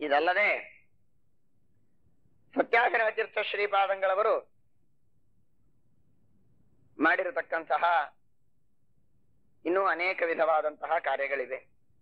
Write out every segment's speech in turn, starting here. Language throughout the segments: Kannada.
ಇದಲ್ಲದೆ ಸತ್ಯಾಗ್ರಹ ತೀರ್ಥ ಶ್ರೀಪಾದಂಗಳವರು ಮಾಡಿರತಕ್ಕಂತಹ ಇನ್ನೂ ಅನೇಕ ವಿಧವಾದಂತಹ ಕಾರ್ಯಗಳಿವೆ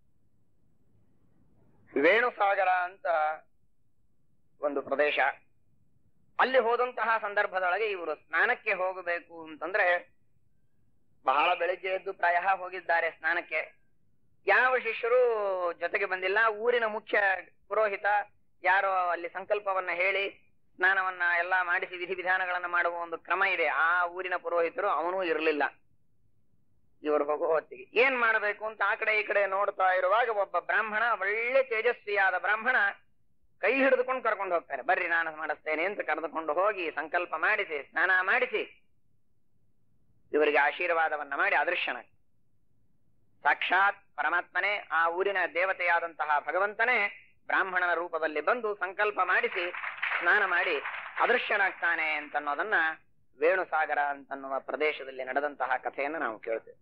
ವೇಣುಸಾಗರ ಅಂತ ಒಂದು ಪ್ರದೇಶ ಅಲ್ಲಿ ಹೋದಂತಹ ಸಂದರ್ಭದೊಳಗೆ ಇವರು ಸ್ನಾನಕ್ಕೆ ಹೋಗಬೇಕು ಅಂತಂದ್ರೆ ಬಹಳ ಬೆಳಿಗ್ಗೆ ಎದ್ದು ಪ್ರಾಯ ಹೋಗಿದ್ದಾರೆ ಸ್ನಾನಕ್ಕೆ ಯಾವ ಶಿಷ್ಯರು ಜೊತೆಗೆ ಬಂದಿಲ್ಲ ಊರಿನ ಮುಖ್ಯ ಪುರೋಹಿತ ಯಾರೋ ಅಲ್ಲಿ ಸಂಕಲ್ಪವನ್ನ ಹೇಳಿ ಸ್ನಾನವನ್ನ ಎಲ್ಲ ಮಾಡಿಸಿ ವಿಧಿವಿಧಾನಗಳನ್ನ ಮಾಡುವ ಒಂದು ಕ್ರಮ ಇದೆ ಆ ಊರಿನ ಪುರೋಹಿತರು ಅವನೂ ಇರಲಿಲ್ಲ ಇವರು ಹೋಗೋ ಹೊತ್ತಿಗೆ ಏನ್ ಮಾಡಬೇಕು ಅಂತ ಆ ಕಡೆ ಈ ಕಡೆ ನೋಡ್ತಾ ಇರುವಾಗ ಒಬ್ಬ ಬ್ರಾಹ್ಮಣ ಒಳ್ಳೆ ತೇಜಸ್ವಿಯಾದ ಬ್ರಾಹ್ಮಣ ಕೈ ಹಿಡಿದುಕೊಂಡು ಕರ್ಕೊಂಡು ಹೋಗ್ತಾರೆ ಬರ್ರಿ ನಾನು ಮಾಡಿಸ್ತೇನೆ ಅಂತ ಕರೆದುಕೊಂಡು ಹೋಗಿ ಸಂಕಲ್ಪ ಮಾಡಿಸಿ ಸ್ನಾನ ಮಾಡಿಸಿ ಇವರಿಗೆ ಆಶೀರ್ವಾದವನ್ನ ಮಾಡಿ ಅದೃಶ್ಯನ ಸಾಕ್ಷಾತ್ ಪರಮಾತ್ಮನೇ ಆ ಊರಿನ ದೇವತೆಯಾದಂತಹ ಭಗವಂತನೇ ಬ್ರಾಹ್ಮಣನ ರೂಪದಲ್ಲಿ ಬಂದು ಸಂಕಲ್ಪ ಮಾಡಿಸಿ ಸ್ನಾನ ಮಾಡಿ ಅದೃಶ್ಯನಾಗ್ತಾನೆ ಅಂತನ್ನೋದನ್ನ ವೇಣುಸಾಗರ ಅಂತನ್ನುವ ಪ್ರದೇಶದಲ್ಲಿ ನಡೆದಂತಹ ಕಥೆಯನ್ನು ನಾವು ಕೇಳ್ತೇವೆ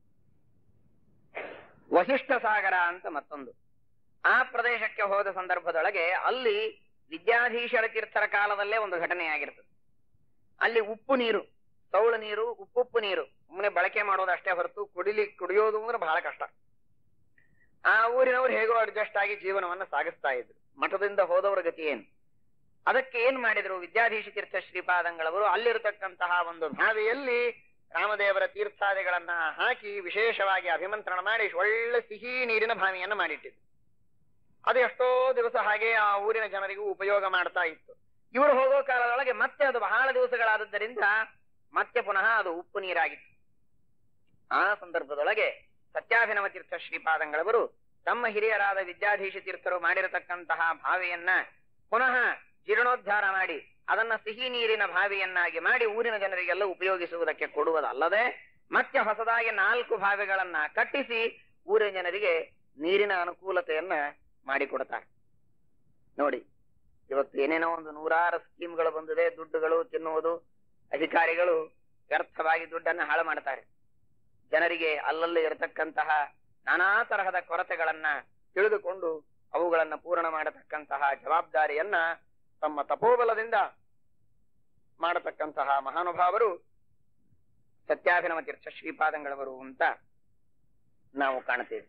ವಸಿಷ್ಠ ಸಾಗರ ಅಂತ ಮತ್ತೊಂದು ಆ ಪ್ರದೇಶಕ್ಕೆ ಹೋದ ಸಂದರ್ಭದೊಳಗೆ ಅಲ್ಲಿ ವಿದ್ಯಾಧೀಶರ ತೀರ್ಥರ ಕಾಲದಲ್ಲೇ ಒಂದು ಘಟನೆಯಾಗಿರ್ತದೆ ಅಲ್ಲಿ ಉಪ್ಪು ನೀರು ತೌಳು ನೀರು ಉಪ್ಪುಪ್ಪು ನೀರು ಸುಮ್ಮನೆ ಬಳಕೆ ಮಾಡೋದು ಅಷ್ಟೇ ಹೊರತು ಕುಡಿಲಿ ಕುಡಿಯೋದು ಅಂದ್ರೆ ಬಹಳ ಕಷ್ಟ ಆ ಊರಿನವರು ಹೇಗೋ ಅಡ್ಜಸ್ಟ್ ಆಗಿ ಜೀವನವನ್ನ ಸಾಗಿಸ್ತಾ ಇದ್ರು ಮಠದಿಂದ ಹೋದವರ ಗತಿ ಏನು ಅದಕ್ಕೆ ಏನ್ ಮಾಡಿದ್ರು ವಿದ್ಯಾಧೀಶ ತೀರ್ಥ ಶ್ರೀಪಾದಂಗಳವರು ಅಲ್ಲಿರತಕ್ಕಂತಹ ಒಂದು ಬಾವಿಯಲ್ಲಿ ರಾಮದೇವರ ತೀರ್ಥಾದಿಗಳನ್ನ ಹಾಕಿ ವಿಶೇಷವಾಗಿ ಅಭಿಮಂತ್ರಣ ಮಾಡಿ ಒಳ್ಳೆ ಸಿಹಿ ನೀರಿನ ಬಾವಿಯನ್ನ ಮಾಡಿಟ್ಟಿದ್ರು ಅದು ಎಷ್ಟೋ ದಿವಸ ಹಾಗೆ ಆ ಊರಿನ ಜನರಿಗೂ ಉಪಯೋಗ ಮಾಡ್ತಾ ಇತ್ತು ಇವರು ಹೋಗೋ ಕಾಲದೊಳಗೆ ಮತ್ತೆ ಅದು ಬಹಳ ದಿವಸಗಳಾದದ್ದರಿಂದ ಮತ್ತೆ ಪುನಃ ಅದು ಉಪ್ಪು ನೀರಾಗಿತ್ತು ಆ ಸಂದರ್ಭದೊಳಗೆ ಸತ್ಯಾಭಿನವ ತೀರ್ಥ ಶ್ರೀಪಾದಂಗಳವರು ತಮ್ಮ ಹಿರಿಯರಾದ ವಿದ್ಯಾಧೀಶ ತೀರ್ಥರು ಮಾಡಿರತಕ್ಕಂತಹ ಬಾವಿಯನ್ನ ಪುನಃ ಜೀರ್ಣೋದ್ಧಾರ ಮಾಡಿ ಅದನ್ನ ಸಿಹಿ ನೀರಿನ ಬಾವಿಯನ್ನಾಗಿ ಮಾಡಿ ಊರಿನ ಜನರಿಗೆಲ್ಲ ಉಪಯೋಗಿಸುವುದಕ್ಕೆ ಕೊಡುವುದಲ್ಲದೆ ಮತ್ತೆ ಹೊಸದಾಗಿ ನಾಲ್ಕು ಬಾವಿಗಳನ್ನ ಕಟ್ಟಿಸಿ ಊರಿನ ಜನರಿಗೆ ನೀರಿನ ಅನುಕೂಲತೆಯನ್ನ ಮಾಡಿಕೊಡ್ತಾರೆ ನೋಡಿ ಇವತ್ತು ಏನೇನೋ ಒಂದು ನೂರಾರು ಸ್ಕೀಮ್ಗಳು ಬಂದಿದೆ ದುಡ್ಡುಗಳು ತಿನ್ನುವುದು ಅಧಿಕಾರಿಗಳು ವ್ಯರ್ಥವಾಗಿ ದುಡ್ಡನ್ನ ಹಾಳು ಮಾಡ್ತಾರೆ ಜನರಿಗೆ ಅಲ್ಲಲ್ಲಿ ಇರತಕ್ಕಂತಹ ನಾನಾ ತರಹದ ಕೊರತೆಗಳನ್ನ ತಿಳಿದುಕೊಂಡು ಅವುಗಳನ್ನ ಪೂರ್ಣ ಮಾಡತಕ್ಕಂತಹ ಜವಾಬ್ದಾರಿಯನ್ನ ತಮ್ಮ ತಪೋಬಲದಿಂದ ಮಾಡತಕ್ಕಂತಹ ಮಹಾನುಭಾವರು ಸತ್ಯಾಭಿನವ ತೀರ್ಥ ಶ್ರೀಪಾದಂಗಳವರು ಅಂತ ನಾವು ಕಾಣುತ್ತೇವೆ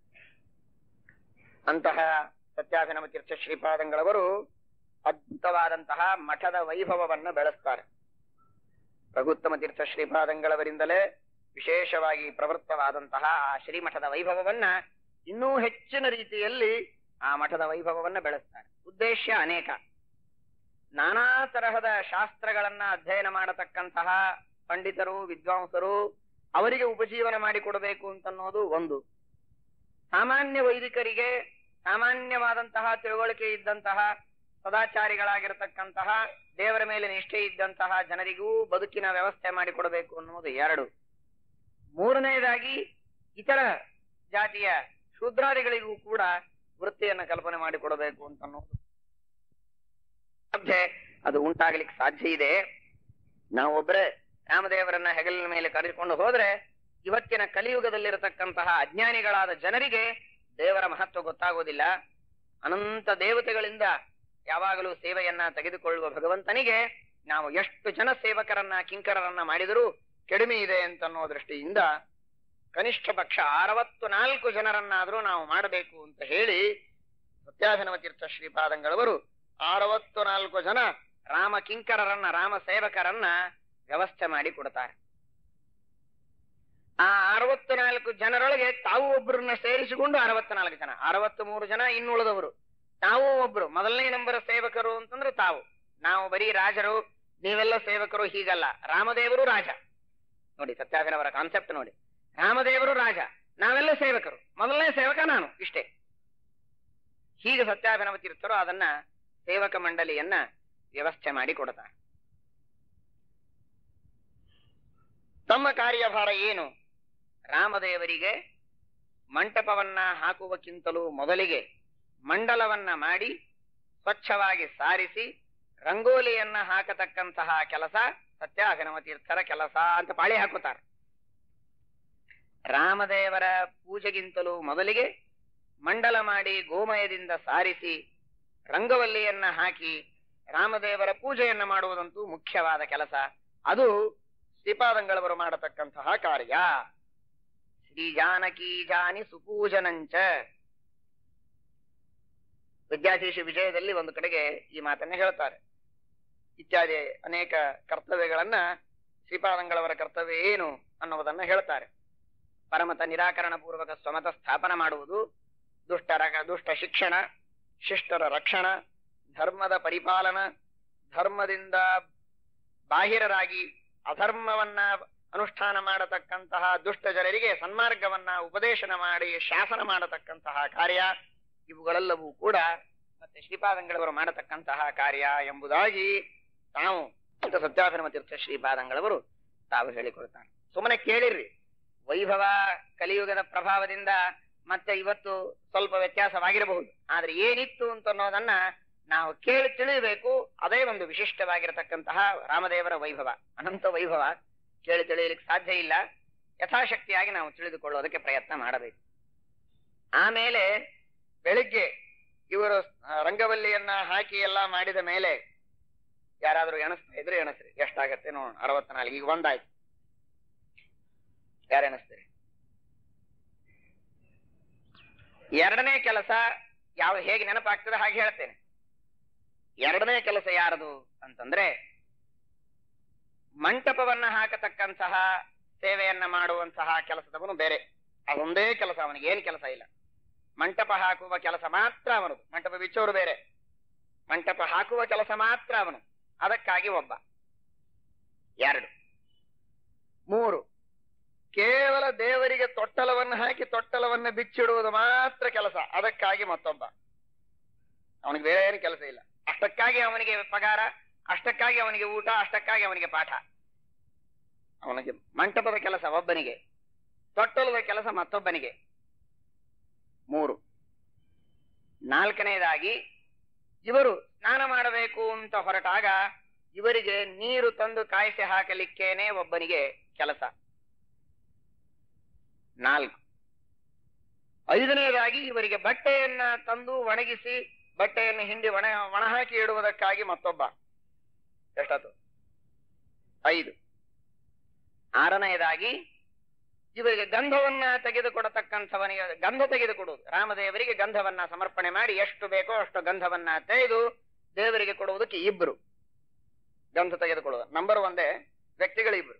ಅಂತಹ ಸತ್ಯಾಭಿನವ ತೀರ್ಥ ಶ್ರೀಪಾದಂಗಳವರು ಅದ್ಭುತವಾದಂತಹ ಮಠದ ವೈಭವವನ್ನ ಬೆಳೆಸ್ತಾರೆ ರಘುತ್ತಮ ತೀರ್ಥ ಶ್ರೀಪಾದಂಗಳವರಿಂದಲೇ ವಿಶೇಷವಾಗಿ ಪ್ರವೃತ್ತವಾದಂತಹ ಆ ಶ್ರೀಮಠದ ವೈಭವವನ್ನ ಇನ್ನೂ ಹೆಚ್ಚಿನ ರೀತಿಯಲ್ಲಿ ಆ ಮಠದ ವೈಭವವನ್ನ ಬೆಳೆಸ್ತಾರೆ ಉದ್ದೇಶ ಅನೇಕ ನಾನಾ ತರಹದ ಶಾಸ್ತ್ರಗಳನ್ನ ಅಧ್ಯಯನ ಮಾಡತಕ್ಕಂತಹ ಪಂಡಿತರು ವಿದ್ವಾಂಸರು ಅವರಿಗೆ ಉಪಜೀವನ ಮಾಡಿಕೊಡಬೇಕು ಅಂತನ್ನೋದು ಒಂದು ಸಾಮಾನ್ಯ ವೈದಿಕರಿಗೆ ಸಾಮಾನ್ಯವಾದಂತಹ ತಿಳುವಳಿಕೆ ಇದ್ದಂತಹ ಸದಾಚಾರಿಗಳಾಗಿರತಕ್ಕಂತಹ ದೇವರ ಮೇಲೆ ನಿಷ್ಠೆ ಇದ್ದಂತಹ ಜನರಿಗೂ ಬದುಕಿನ ವ್ಯವಸ್ಥೆ ಮಾಡಿಕೊಡಬೇಕು ಅನ್ನುವುದು ಎರಡು ಮೂರನೆಯದಾಗಿ ಇತರ ಜಾತಿಯ ಶೂದ್ರಾದಿಗಳಿಗೂ ಕೂಡ ವೃತ್ತಿಯನ್ನ ಕಲ್ಪನೆ ಮಾಡಿಕೊಡಬೇಕು ಅಂತ ಅನ್ನೋದು ಸಾಧ್ಯ ಅದು ಉಂಟಾಗ್ಲಿಕ್ಕೆ ಸಾಧ್ಯ ಇದೆ ನಾವೊಬ್ಬರೇ ರಾಮದೇವರನ್ನ ಹೆಗಲಿನ ಮೇಲೆ ಕರೆದುಕೊಂಡು ಹೋದ್ರೆ ಇವತ್ತಿನ ಕಲಿಯುಗದಲ್ಲಿರತಕ್ಕಂತಹ ಅಜ್ಞಾನಿಗಳಾದ ಜನರಿಗೆ ದೇವರ ಮಹತ್ವ ಗೊತ್ತಾಗೋದಿಲ್ಲ ಅನಂತ ದೇವತೆಗಳಿಂದ ಯಾವಾಗಲೂ ಸೇವೆಯನ್ನ ತೆಗೆದುಕೊಳ್ಳುವ ಭಗವಂತನಿಗೆ ನಾವು ಎಷ್ಟು ಜನ ಸೇವಕರನ್ನ ಕಿಂಕರರನ್ನ ಮಾಡಿದರೂ ಕಡಿಮೆ ಇದೆ ಅಂತನ್ನೋ ದೃಷ್ಟಿಯಿಂದ ಕನಿಷ್ಠ ಪಕ್ಷ ಅರವತ್ತು ನಾಲ್ಕು ಜನರನ್ನಾದ್ರೂ ನಾವು ಮಾಡಬೇಕು ಅಂತ ಹೇಳಿ ಸತ್ಯಾಭಿನವ ತೀರ್ಥ ಶ್ರೀಪಾದಂಗಳವರು ಅರವತ್ತು ನಾಲ್ಕು ಜನ ರಾಮ ಕಿಂಕರರನ್ನ ರಾಮ ಸೇವಕರನ್ನ ವ್ಯವಸ್ಥೆ ಮಾಡಿ ಕೊಡ್ತಾರೆ ಆ ಅರವತ್ತು ನಾಲ್ಕು ಜನರೊಳಗೆ ತಾವು ಒಬ್ಬರನ್ನ ಸೇರಿಸಿಕೊಂಡು ಅರವತ್ತು ನಾಲ್ಕು ಜನ ಅರವತ್ತು ಮೂರು ಜನ ಇನ್ನುಳಿದವರು ತಾವು ಒಬ್ರು ಮೊದಲನೇ ನಂಬರ್ ಸೇವಕರು ಅಂತಂದ್ರೆ ತಾವು ನಾವು ಬರೀ ರಾಜರು ನೀವೆಲ್ಲ ಸೇವಕರು ಹೀಗಲ್ಲ ರಾಮದೇವರು ರಾಜ ನೋಡಿ ಸತ್ಯಾಭಿನವರ ಕಾನ್ಸೆಪ್ಟ್ ನೋಡಿ ರಾಮದೇವರು ರಾಜ ನಾವೆಲ್ಲ ಸೇವಕರು ಮೊದಲನೇ ಸೇವಕ ನಾನು ಇಷ್ಟೇ ಹೀಗೆ ಸತ್ಯಾಭಿನವ ತೀರ್ಥರು ಅದನ್ನ ಸೇವಕ ಮಂಡಳಿಯನ್ನ ವ್ಯವಸ್ಥೆ ಮಾಡಿ ಕೊಡ್ತಾರೆ ತಮ್ಮ ಕಾರ್ಯಭಾರ ಏನು ರಾಮದೇವರಿಗೆ ಮಂಟಪವನ್ನ ಹಾಕುವಕ್ಕಿಂತಲೂ ಮೊದಲಿಗೆ ಮಂಡಲವನ್ನ ಮಾಡಿ ಸ್ವಚ್ಛವಾಗಿ ಸಾರಿಸಿ ರಂಗೋಲಿಯನ್ನ ಹಾಕತಕ್ಕಂತಹ ಕೆಲಸ ಸತ್ಯಾಭಿನವ ತೀರ್ಥರ ಕೆಲಸ ಅಂತ ಪಾಳಿ ಹಾಕುತ್ತಾರೆ ರಾಮದೇವರ ಪೂಜೆಗಿಂತಲೂ ಮೊದಲಿಗೆ ಮಂಡಲ ಮಾಡಿ ಗೋಮಯದಿಂದ ಸಾರಿಸಿ ರಂಗವಲ್ಲಿಯನ್ನ ಹಾಕಿ ರಾಮದೇವರ ಪೂಜೆಯನ್ನ ಮಾಡುವುದಂತೂ ಮುಖ್ಯವಾದ ಕೆಲಸ ಅದು ಶ್ರೀಪಾದಂಗಳವರು ಮಾಡತಕ್ಕಂತಹ ಕಾರ್ಯ ಶ್ರೀ ಜಾನಕಿ ಜಾನಿ ಸುಪೂಜನಂಚ ವಿದ್ಯಾಧೀಶ ವಿಜಯದಲ್ಲಿ ಒಂದು ಕಡೆಗೆ ಈ ಮಾತನ್ನ ಹೇಳ್ತಾರೆ ಇತ್ಯಾದಿ ಅನೇಕ ಕರ್ತವ್ಯಗಳನ್ನ ಶ್ರೀಪಾದಂಗಳವರ ಕರ್ತವ್ಯ ಏನು ಅನ್ನುವುದನ್ನ ಹೇಳ್ತಾರೆ ಪರಮತ ನಿರಾಕರಣ ಪೂರ್ವಕ ಸ್ವಮತ ಸ್ಥಾಪನ ಮಾಡುವುದು ದುಷ್ಟರ ದುಷ್ಟ ಶಿಕ್ಷಣ ಶಿಷ್ಟರ ರಕ್ಷಣ ಧರ್ಮದ ಪರಿಪಾಲನ ಧರ್ಮದಿಂದ ಬಾಹಿರರಾಗಿ ಅಧರ್ಮವನ್ನ ಅನುಷ್ಠಾನ ಮಾಡತಕ್ಕಂತಹ ದುಷ್ಟ ಜನರಿಗೆ ಸನ್ಮಾರ್ಗವನ್ನ ಉಪದೇಶನ ಮಾಡಿ ಶಾಸನ ಮಾಡತಕ್ಕಂತಹ ಕಾರ್ಯ ಇವುಗಳೆಲ್ಲವೂ ಕೂಡ ಮತ್ತೆ ಶ್ರೀಪಾದಂಗಳವರು ಮಾಡತಕ್ಕಂತಹ ಕಾರ್ಯ ಎಂಬುದಾಗಿ ತಾವು ಅಂತ ಸತ್ಯಾಭಿನವ ತೀರ್ಥ ಶ್ರೀಪಾದಂಗಳವರು ತಾವು ಹೇಳಿಕೊಳ್ತಾರೆ ಸುಮ್ಮನೆ ಕೇಳಿರ್ರಿ ವೈಭವ ಕಲಿಯುಗದ ಪ್ರಭಾವದಿಂದ ಮತ್ತೆ ಇವತ್ತು ಸ್ವಲ್ಪ ವ್ಯತ್ಯಾಸವಾಗಿರಬಹುದು ಆದ್ರೆ ಏನಿತ್ತು ಅಂತ ಅನ್ನೋದನ್ನ ನಾವು ಕೇಳಿ ತಿಳಿಯಬೇಕು ಅದೇ ಒಂದು ವಿಶಿಷ್ಟವಾಗಿರತಕ್ಕಂತಹ ರಾಮದೇವರ ವೈಭವ ಅನಂತ ವೈಭವ ಕೇಳಿ ತಿಳಿಯಲಿಕ್ಕೆ ಸಾಧ್ಯ ಇಲ್ಲ ಯಥಾಶಕ್ತಿಯಾಗಿ ನಾವು ತಿಳಿದುಕೊಳ್ಳೋದಕ್ಕೆ ಪ್ರಯತ್ನ ಮಾಡಬೇಕು ಆಮೇಲೆ ಬೆಳಿಗ್ಗೆ ಇವರು ಆ, ರಂಗವಲ್ಲಿಯನ್ನ ಹಾಕಿ ಎಲ್ಲ ಮಾಡಿದ ಮೇಲೆ ಯಾರಾದ್ರೂ ಎಣಿಸ್ತಾ ಇದ್ರೆ ಎಣಿಸ್ರಿ ಎಷ್ಟಾಗತ್ತೆ ನೋಡೋಣ ಅರವತ್ನಾಲ್ಕು ಈಗ ಒಂದಾಯ್ತು ಯಾರು ಎಣಿಸ್ತೀರಿ ಎರಡನೇ ಕೆಲಸ ಯಾವ ಹೇಗೆ ನೆನಪಾಗ್ತದೆ ಹಾಗೆ ಹೇಳ್ತೇನೆ ಎರಡನೇ ಕೆಲಸ ಯಾರದು ಅಂತಂದ್ರೆ ಮಂಟಪವನ್ನ ಹಾಕತಕ್ಕಂತಹ ಸೇವೆಯನ್ನ ಮಾಡುವಂತಹ ಕೆಲಸದವನು ಬೇರೆ ಅದೊಂದೇ ಕೆಲಸ ಅವನಿಗೆ ಏನು ಕೆಲಸ ಇಲ್ಲ ಮಂಟಪ ಹಾಕುವ ಕೆಲಸ ಮಾತ್ರ ಅವನದು ಮಂಟಪ ಬಿಚ್ಚೋರು ಬೇರೆ ಮಂಟಪ ಹಾಕುವ ಕೆಲಸ ಮಾತ್ರ ಅವನು ಅದಕ್ಕಾಗಿ ಒಬ್ಬ ಎರಡು ಮೂರು ಕೇವಲ ದೇವರಿಗೆ ತೊಟ್ಟಲವನ್ನು ಹಾಕಿ ತೊಟ್ಟಲವನ್ನ ಬಿಚ್ಚಿಡುವುದು ಮಾತ್ರ ಕೆಲಸ ಅದಕ್ಕಾಗಿ ಮತ್ತೊಬ್ಬ ಅವನಿಗೆ ಬೇರೆ ಏನು ಕೆಲಸ ಇಲ್ಲ ಅಷ್ಟಕ್ಕಾಗಿ ಅವನಿಗೆ ಪಗಾರ ಅಷ್ಟಕ್ಕಾಗಿ ಅವನಿಗೆ ಊಟ ಅಷ್ಟಕ್ಕಾಗಿ ಅವನಿಗೆ ಪಾಠ ಅವನಿಗೆ ಮಂಟಪದ ಕೆಲಸ ಒಬ್ಬನಿಗೆ ತೊಟ್ಟಲದ ಕೆಲಸ ಮತ್ತೊಬ್ಬನಿಗೆ ಮೂರು ನಾಲ್ಕನೇದಾಗಿ ಇವರು ಸ್ನಾನ ಮಾಡಬೇಕು ಅಂತ ಹೊರಟಾಗ ಇವರಿಗೆ ನೀರು ತಂದು ಕಾಯಿಸಿ ಹಾಕಲಿಕ್ಕೇನೆ ಒಬ್ಬನಿಗೆ ಕೆಲಸ ನಾಲ್ಕು ಐದನೇದಾಗಿ ಇವರಿಗೆ ಬಟ್ಟೆಯನ್ನ ತಂದು ಒಣಗಿಸಿ ಬಟ್ಟೆಯನ್ನು ಹಿಂಡಿ ಒಣ ಒಣ ಹಾಕಿ ಇಡುವುದಕ್ಕಾಗಿ ಮತ್ತೊಬ್ಬ ಎಷ್ಟಾತು ಐದು ಆರನೆಯದಾಗಿ ಇವರಿಗೆ ಗಂಧವನ್ನ ತೆಗೆದುಕೊಡತಕ್ಕಂಥವನಿಗೆ ಗಂಧ ತೆಗೆದುಕೊಡುವುದು ರಾಮದೇವರಿಗೆ ಗಂಧವನ್ನ ಸಮರ್ಪಣೆ ಮಾಡಿ ಎಷ್ಟು ಬೇಕೋ ಅಷ್ಟು ಗಂಧವನ್ನ ತೆಗೆದು ದೇವರಿಗೆ ಕೊಡುವುದಕ್ಕೆ ಇಬ್ರು ಗಂಧ ತೆಗೆದುಕೊಳ್ಳುವುದು ನಂಬರ್ ಒಂದೇ ವ್ಯಕ್ತಿಗಳು ಇಬ್ರು